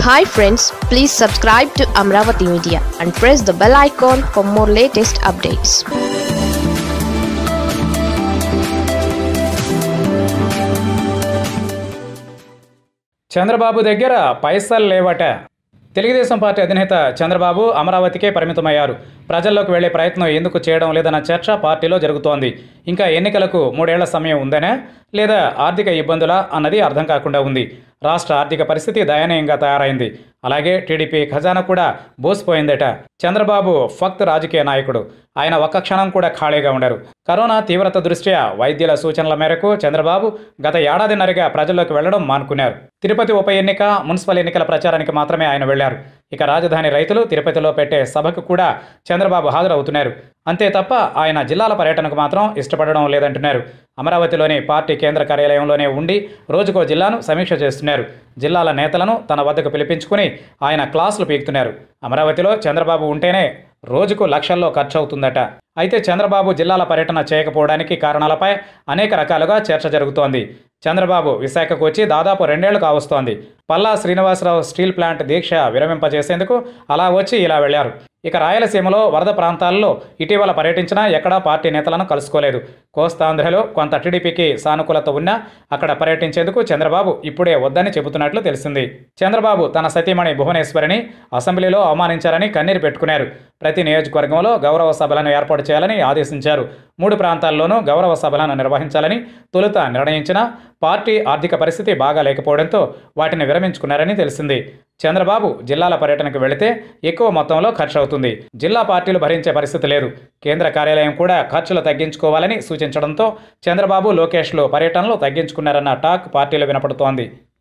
hi friends please subscribe to Amaravati media and press the bell icon for more latest updates Chandrababu దగ్గర పైసలు లేవట Telugu Desam party అధినేత చంద్రబాబు అమరావతికే పరిమితమయ్యారు ప్రజల్లోకి వెళ్లే ప్రయత్నం ఎందుకు చేయడం లేదన్న చర్చ పార్టీలో జరుగుతోంది ఇంకా ఎన్నికలకు మూడేళ్ల సమయం ఉందనే లేదా ఆర్థిక ఇబ్బందులా అన్నది అర్థం కాకుండా ఉంది రాష్ట్ర ఆర్థిక పరిస్థితి దయనీయంగా తయారైంది అలాగే టీడీపీ ఖజానా కూడా బోసిపోయిందట చంద్రబాబు ఫక్త్ రాజకీయ నాయకుడు ఆయన ఒక్క క్షణం కూడా ఖాళీగా ఉండరు కరోనా తీవ్రత దృష్ట్యా వైద్యుల సూచనల మేరకు చంద్రబాబు గత ఏడాదిన్నరగా ప్రజల్లోకి వెళ్లడం మానుకున్నారు తిరుపతి ఉప ఎన్నిక మున్సిపల్ ఎన్నికల ప్రచారానికి మాత్రమే ఆయన వెళ్లారు ఇక రాజధాని రైతులు తిరుపతిలో పెట్టే సభకు కూడా చంద్రబాబు హాజరవుతున్నారు అంతే తప్ప ఆయన జిల్లాల పర్యటనకు మాత్రం ఇష్టపడడం లేదంటున్నారు అమరావతిలోని పార్టీ కేంద్ర కార్యాలయంలోనే ఉండి రోజుకో జిల్లాను సమీక్ష చేస్తున్నారు జిల్లాల నేతలను తన వద్దకు పిలిపించుకుని ఆయన క్లాసులు పీకుతున్నారు అమరావతిలో చంద్రబాబు ఉంటేనే రోజుకు లక్షల్లో ఖర్చు అవుతుందట అయితే చంద్రబాబు జిల్లాల పర్యటన చేయకపోవడానికి కారణాలపై అనేక రకాలుగా చర్చ జరుగుతోంది చంద్రబాబు విశాఖకు వచ్చి దాదాపు రెండేళ్లు కావస్తోంది పల్లా శ్రీనివాసరావు స్టీల్ ప్లాంట్ దీక్ష విరమింపజేసేందుకు అలా వచ్చి ఇలా వెళ్లారు ఇక రాయలసీమలో వరద ప్రాంతాల్లో ఇటీవల పర్యటించినా ఎక్కడా పార్టీ నేతలను కలుసుకోలేదు కోస్తాంధ్రలో కొంత టీడీపీకి సానుకూలత ఉన్నా అక్కడ పర్యటించేందుకు చంద్రబాబు ఇప్పుడే వద్దని చెబుతున్నట్లు తెలిసింది చంద్రబాబు తన సతీమణి భువనేశ్వరిని అసెంబ్లీలో అవమానించారని కన్నీరు పెట్టుకున్నారు ప్రతి నియోజకవర్గంలో గౌరవ సభలను ఏర్పాటు చేయాలని ఆదేశించారు మూడు ప్రాంతాల్లోనూ గౌరవ సభలను నిర్వహించాలని తొలుత నిర్ణయించిన పార్టీ ఆర్థిక పరిస్థితి బాగా లేకపోవడంతో వాటిని విరమించుకున్నారని తెలిసింది చంద్రబాబు జిల్లాల పర్యటనకు వెళితే ఎక్కువ మొత్తంలో ఖర్చు అవుతుంది జిల్లా పార్టీలు భరించే పరిస్థితి లేదు కేంద్ర కార్యాలయం కూడా ఖర్చులు తగ్గించుకోవాలని సూచించడంతో చంద్రబాబు లోకేష్లు పర్యటనలు తగ్గించుకున్నారన్న టాక్ పార్టీలో వినపడుతోంది